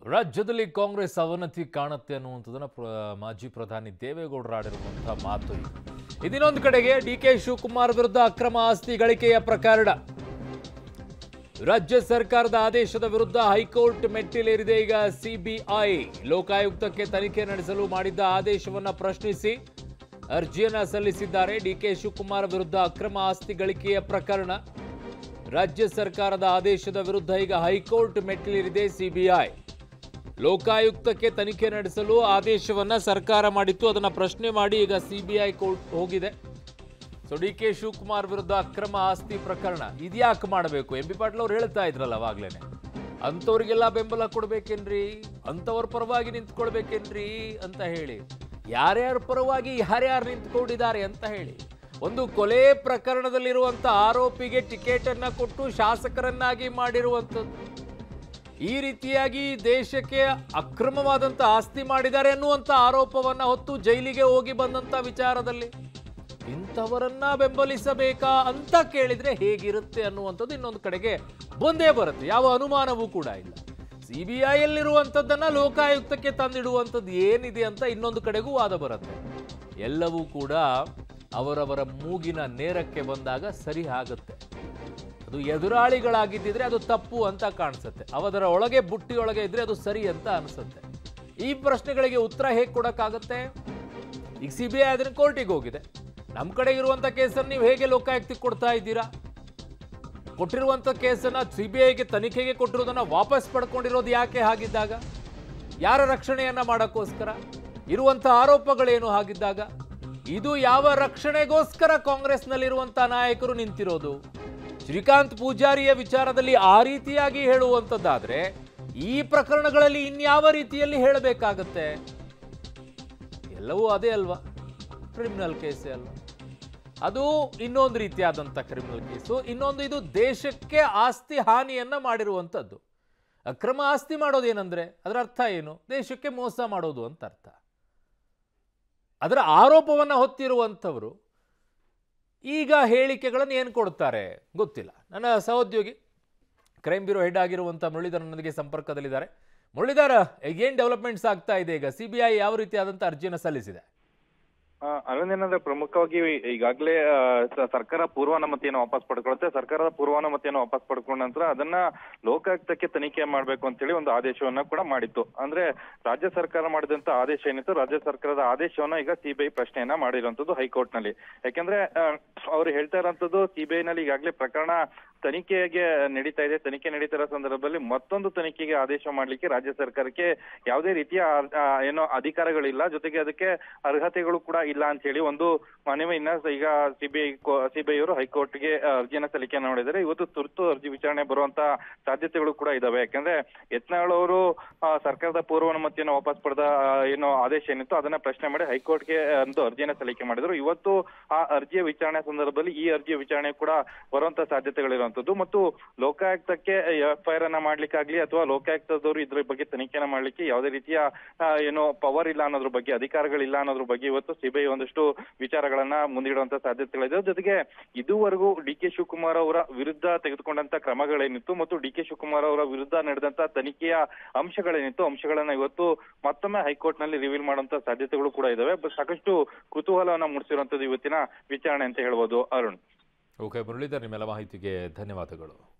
ರಾಜ್ಯದಲ್ಲಿ ಕಾಂಗ್ರೆಸ್ ಅವನತಿ ಕಾಣುತ್ತೆ ಅನ್ನುವಂಥದ್ದನ್ನ ಪ್ರ- ಮಾಜಿ ಪ್ರಧಾನಿ ದೇವೇಗೌಡರು ಆಡಿರುವಂತಹ ಮಾತು ಇದು ಇದನ್ನೊಂದು ಕಡೆಗೆ ಡಿ ಕೆ ಶಿವಕುಮಾರ್ ವಿರುದ್ಧ ಅಕ್ರಮ ಆಸ್ತಿ ಗಳಿಕೆಯ ಪ್ರಕರಣ ರಾಜ್ಯ ಸರ್ಕಾರದ ಆದೇಶದ ವಿರುದ್ಧ ಹೈಕೋರ್ಟ್ ಮೆಟ್ಟಿಲೇರಿದೆ ಈಗ ಸಿಬಿಐ ಲೋಕಾಯುಕ್ತಕ್ಕೆ ತನಿಖೆ ನಡೆಸಲು ಮಾಡಿದ್ದ ಆದೇಶವನ್ನ ಪ್ರಶ್ನಿಸಿ ಅರ್ಜಿಯನ್ನ ಸಲ್ಲಿಸಿದ್ದಾರೆ ಡಿ ಕೆ ಶಿವಕುಮಾರ್ ವಿರುದ್ಧ ಅಕ್ರಮ ಆಸ್ತಿ ಗಳಿಕೆಯ ಪ್ರಕರಣ ರಾಜ್ಯ ಸರ್ಕಾರದ ಆದೇಶದ ವಿರುದ್ಧ ಈಗ ಹೈಕೋರ್ಟ್ ಮೆಟ್ಟಿಲೇರಿದೆ ಸಿಬಿಐ ಲೋಕಾಯುಕ್ತಕ್ಕೆ ತನಿಖೆ ನಡೆಸಲು ಆದೇಶವನ್ನ ಸರ್ಕಾರ ಮಾಡಿತ್ತು ಅದನ್ನ ಪ್ರಶ್ನೆ ಮಾಡಿ ಈಗ ಸಿಬಿಐ ಕೋರ್ಟ್ ಹೋಗಿದೆ ಸೊ ಡಿ ಕೆ ಶಿವಕುಮಾರ್ ವಿರುದ್ಧ ಅಕ್ರಮ ಆಸ್ತಿ ಪ್ರಕರಣ ಇದ್ಯಾಕೆ ಮಾಡಬೇಕು ಎಂ ಬಿ ಪಾಟೀಲ್ ಅವ್ರು ಹೇಳ್ತಾ ಇದ್ರಲ್ಲ ಅವಾಗ್ಲೇನೆ ಅಂಥವ್ರಿಗೆಲ್ಲ ಬೆಂಬಲ ಕೊಡ್ಬೇಕೇನ್ರಿ ಅಂಥವ್ರ ಪರವಾಗಿ ನಿಂತ್ಕೊಳ್ಬೇಕೇನ್ರಿ ಅಂತ ಹೇಳಿ ಯಾರ್ಯಾರ ಪರವಾಗಿ ಯಾರ್ಯಾರು ನಿಂತ್ಕೊಂಡಿದ್ದಾರೆ ಅಂತ ಹೇಳಿ ಒಂದು ಕೊಲೆ ಪ್ರಕರಣದಲ್ಲಿರುವಂಥ ಆರೋಪಿಗೆ ಟಿಕೆಟ್ ಅನ್ನ ಕೊಟ್ಟು ಶಾಸಕರನ್ನಾಗಿ ಮಾಡಿರುವಂಥದ್ದು ಈ ರೀತಿಯಾಗಿ ದೇಶಕ್ಕೆ ಅಕ್ರಮವಾದಂಥ ಆಸ್ತಿ ಮಾಡಿದ್ದಾರೆ ಅನ್ನುವಂಥ ಆರೋಪವನ್ನ ಹೊತ್ತು ಜೈಲಿಗೆ ಹೋಗಿ ಬಂದಂಥ ವಿಚಾರದಲ್ಲಿ ಇಂಥವರನ್ನ ಬೆಂಬಲಿಸಬೇಕಾ ಅಂತ ಕೇಳಿದ್ರೆ ಹೇಗಿರುತ್ತೆ ಅನ್ನುವಂಥದ್ದು ಇನ್ನೊಂದು ಕಡೆಗೆ ಬಂದೇ ಬರುತ್ತೆ ಯಾವ ಅನುಮಾನವೂ ಕೂಡ ಇಲ್ಲ ಸಿ ಬಿ ಐಯಲ್ಲಿರುವಂಥದ್ದನ್ನ ಲೋಕಾಯುಕ್ತಕ್ಕೆ ತಂದಿಡುವಂಥದ್ದು ಏನಿದೆ ಅಂತ ಇನ್ನೊಂದು ಕಡೆಗೂ ವಾದ ಬರುತ್ತೆ ಎಲ್ಲವೂ ಕೂಡ ಅವರವರ ಮೂಗಿನ ನೇರಕ್ಕೆ ಬಂದಾಗ ಸರಿ ಆಗುತ್ತೆ ಅದು ಎದುರಾಳಿಗಳಾಗಿದ್ದಿದ್ರೆ ಅದು ತಪ್ಪು ಅಂತ ಕಾಣಿಸುತ್ತೆ ಅವದರ ಒಳಗೆ ಬುಟ್ಟಿಯೊಳಗೆ ಇದ್ರೆ ಅದು ಸರಿ ಅಂತ ಅನಿಸುತ್ತೆ ಈ ಪ್ರಶ್ನೆಗಳಿಗೆ ಉತ್ತರ ಹೇಗೆ ಕೊಡೋಕ್ಕಾಗುತ್ತೆ ಈಗ ಸಿ ಬಿ ಐ ಅದನ್ನ ಕೋರ್ಟಿಗೆ ಹೋಗಿದೆ ನಮ್ಮ ಕಡೆ ಇರುವಂಥ ಕೇಸನ್ನು ನೀವು ಹೇಗೆ ಲೋಕಾಯುಕ್ತಕ್ಕೆ ಕೊಡ್ತಾ ಇದ್ದೀರಾ ಕೊಟ್ಟಿರುವಂಥ ಕೇಸನ್ನ ಸಿ ಬಿ ಐಗೆ ತನಿಖೆಗೆ ಕೊಟ್ಟಿರೋದನ್ನ ವಾಪಸ್ ಪಡ್ಕೊಂಡಿರೋದು ಯಾಕೆ ಹಾಗಿದ್ದಾಗ ಯಾರ ರಕ್ಷಣೆಯನ್ನ ಮಾಡೋಕ್ಕೋಸ್ಕರ ಇರುವಂಥ ಆರೋಪಗಳೇನು ಹಾಗಿದ್ದಾಗ ಇದು ಯಾವ ರಕ್ಷಣೆಗೋಸ್ಕರ ಕಾಂಗ್ರೆಸ್ನಲ್ಲಿರುವಂಥ ನಾಯಕರು ನಿಂತಿರೋದು ಶ್ರೀಕಾಂತ್ ಪೂಜಾರಿಯ ವಿಚಾರದಲ್ಲಿ ಆ ರೀತಿಯಾಗಿ ಹೇಳುವಂಥದ್ದಾದ್ರೆ ಈ ಪ್ರಕರಣಗಳಲ್ಲಿ ಇನ್ಯಾವ ರೀತಿಯಲ್ಲಿ ಹೇಳಬೇಕಾಗತ್ತೆ ಎಲ್ಲವೂ ಅದೇ ಅಲ್ವಾ ಕ್ರಿಮಿನಲ್ ಕೇಸೇ ಅಲ್ವಾ ಅದು ಇನ್ನೊಂದು ರೀತಿಯಾದಂಥ ಕ್ರಿಮಿನಲ್ ಕೇಸು ಇನ್ನೊಂದು ಇದು ದೇಶಕ್ಕೆ ಆಸ್ತಿ ಹಾನಿಯನ್ನ ಮಾಡಿರುವಂಥದ್ದು ಅಕ್ರಮ ಆಸ್ತಿ ಮಾಡೋದೇನಂದ್ರೆ ಅದರ ಅರ್ಥ ಏನು ದೇಶಕ್ಕೆ ಮೋಸ ಮಾಡೋದು ಅಂತ ಅರ್ಥ ಅದರ ಆರೋಪವನ್ನು ಹೊತ್ತಿರುವಂಥವರು ಈಗ ಹೇಳಿಕೆಗಳನ್ನು ಏನು ಕೊಡ್ತಾರೆ ಗೊತ್ತಿಲ್ಲ ನನ್ನ ಸಹೋದ್ಯೋಗಿ ಕ್ರೈಮ್ ಬ್ಯೂರೋ ಹೆಡ್ ಆಗಿರುವಂಥ ಮುರಳೀಧರ್ ನನ್ನೊಂದಿಗೆ ಸಂಪರ್ಕದಲ್ಲಿದ್ದಾರೆ ಮುರಳೀಧರ ಏನು ಡೆವಲಪ್ಮೆಂಟ್ಸ್ ಆಗ್ತಾ ಇದೆ ಈಗ ಸಿ ಬಿ ಐ ಯಾವ ರೀತಿಯಾದಂಥ ಅರ್ಜಿಯನ್ನು ಸಲ್ಲಿಸಿದೆ ಆ, ಅರವಿಂದ್ ಏನಂದ್ರೆ ಪ್ರಮುಖವಾಗಿ ಈಗಾಗಲೇ ಸರ್ಕಾರ ಪೂರ್ವಾನುಮತಿಯನ್ನು ವಾಪಸ್ ಪಡ್ಕೊಳುತ್ತೆ ಸರ್ಕಾರದ ಪೂರ್ವಾನುಮತಿಯನ್ನು ವಾಪಸ್ ಪಡ್ಕೊಂಡ ನಂತರ ಅದನ್ನ ಲೋಕಾಯುಕ್ತಕ್ಕೆ ತನಿಖೆ ಮಾಡ್ಬೇಕು ಅಂತೇಳಿ ಒಂದು ಆದೇಶವನ್ನ ಕೂಡ ಮಾಡಿತ್ತು ಅಂದ್ರೆ ರಾಜ್ಯ ಸರ್ಕಾರ ಮಾಡಿದಂತ ಆದೇಶ ಏನಿತ್ತು ರಾಜ್ಯ ಸರ್ಕಾರದ ಆದೇಶವನ್ನ ಈಗ ಸಿಬಿಐ ಪ್ರಶ್ನೆಯನ್ನ ಮಾಡಿರುವಂತದ್ದು ಹೈಕೋರ್ಟ್ ನಲ್ಲಿ ಯಾಕಂದ್ರೆ ಅವ್ರು ಹೇಳ್ತಾ ಇರೋಂಥದ್ದು ಸಿಬಿಐ ನಲ್ಲಿ ಈಗಾಗಲೇ ಪ್ರಕರಣ ತನಿಖೆಗೆ ನಡೀತಾ ಇದೆ ತನಿಖೆ ನಡೀತಾ ಇರೋ ಸಂದರ್ಭದಲ್ಲಿ ಮತ್ತೊಂದು ತನಿಖೆಗೆ ಆದೇಶ ಮಾಡ್ಲಿಕ್ಕೆ ರಾಜ್ಯ ಸರ್ಕಾರಕ್ಕೆ ಯಾವುದೇ ರೀತಿಯ ಆ, ಏನೋ ಅಧಿಕಾರಗಳಿಲ್ಲ ಜೊತೆಗೆ ಅದಕ್ಕೆ ಅರ್ಹತೆಗಳು ಕೂಡ ಇಲ್ಲ ಅಂತ ಹೇಳಿ ಒಂದು ಮನವಿಯನ್ನ ಈಗ ಸಿಬಿಐ ಸಿಬಿಐ ಅವರು ಹೈಕೋರ್ಟ್ಗೆ ಅರ್ಜಿಯನ್ನ ಸಲ್ಲಿಕೆ ಮಾಡಿದ್ದಾರೆ ಇವತ್ತು ತುರ್ತು ಅರ್ಜಿ ವಿಚಾರಣೆ ಬರುವಂತ ಸಾಧ್ಯತೆಗಳು ಕೂಡ ಇದಾವೆ ಯಾಕಂದ್ರೆ ಯತ್ನಾಳ್ ಅವರು ಆ, ಸರ್ಕಾರದ ಪೂರ್ವಾನುಮತಿಯನ್ನು ವಾಪಸ್ ಪಡೆದ ಆ, ಏನೋ ಆದೇಶ ಏನಿತ್ತು ಅದನ್ನ ಪ್ರಶ್ನೆ ಮಾಡಿ ಹೈಕೋರ್ಟ್ಗೆ ಒಂದು ಅರ್ಜಿಯನ್ನ ಸಲ್ಲಿಕೆ ಮಾಡಿದ್ರು ಇವತ್ತು ಆ ಅರ್ಜಿಯ ವಿಚಾರಣೆ ಸಂದರ್ಭದಲ್ಲಿ ಈ ಅರ್ಜಿಯ ವಿಚಾರಣೆ ಕೂಡ ಬರುವಂತ ಸಾಧ್ಯತೆಗಳಿರುವಂತದ್ದು ಮತ್ತು ಲೋಕಾಯುಕ್ತಕ್ಕೆ ಎಫ್ ಐ ಆರ್ ಅನ್ನ ಮಾಡ್ಲಿಕ್ಕಾಗ್ಲಿ ಅಥವಾ ಲೋಕಾಯುಕ್ತದವರು ಇದ್ರ ಬಗ್ಗೆ ತನಿಖೆನ ಮಾಡ್ಲಿಕ್ಕೆ ಯಾವುದೇ ರೀತಿಯ ಆ, ಏನೋ ಪವರ್ ಇಲ್ಲ ಅನ್ನೋದ್ರ ಬಗ್ಗೆ ಅಧಿಕಾರಗಳಿಲ್ಲ ಅನ್ನೋದ್ರ ಬಗ್ಗೆ ಇವತ್ತು ಸಿಬಿಐ ಒಂದಷ್ಟು ವಿಚಾರಗಳನ್ನ ಮುಂದಿಡುವಂತ ಸಾಧ್ಯತೆಗಳಿದೆ ಜೊತೆಗೆ ಇದುವರೆಗೂ ಡಿ ಕೆ ಶಿವಕುಮಾರ್ ಅವರ ವಿರುದ್ಧ ತೆಗೆದುಕೊಂಡಂತ ಕ್ರಮಗಳೇನಿತ್ತು ಮತ್ತು ಡಿ ಕೆ ಶಿವಕುಮಾರ್ ಅವರ ವಿರುದ್ಧ ನಡೆದಂತ ತನಿಖೆಯ ಅಂಶಗಳೇನಿತ್ತು ಅಂಶಗಳನ್ನ ಇವತ್ತು ಮತ್ತೊಮ್ಮೆ ಹೈಕೋರ್ಟ್ ನಲ್ಲಿ ರಿವೀಲ್ ಮಾಡುವಂತ ಸಾಧ್ಯತೆಗಳು ಕೂಡ ಇದಾವೆ ಬಟ್ ಸಾಕಷ್ಟು ಕುತೂಹಲವನ್ನ ಮೂಡಿಸಿರುವಂತದ್ದು ಇವತ್ತಿನ ವಿಚಾರಣೆ ಅಂತ ಹೇಳ್ಬೋದು ಅರುಣ್ ಓಕೆ ಮುರಳೀಧರ್ ನಿಮ್ಮೆಲ್ಲ ಮಾಹಿತಿಗೆ ಧನ್ಯವಾದಗಳು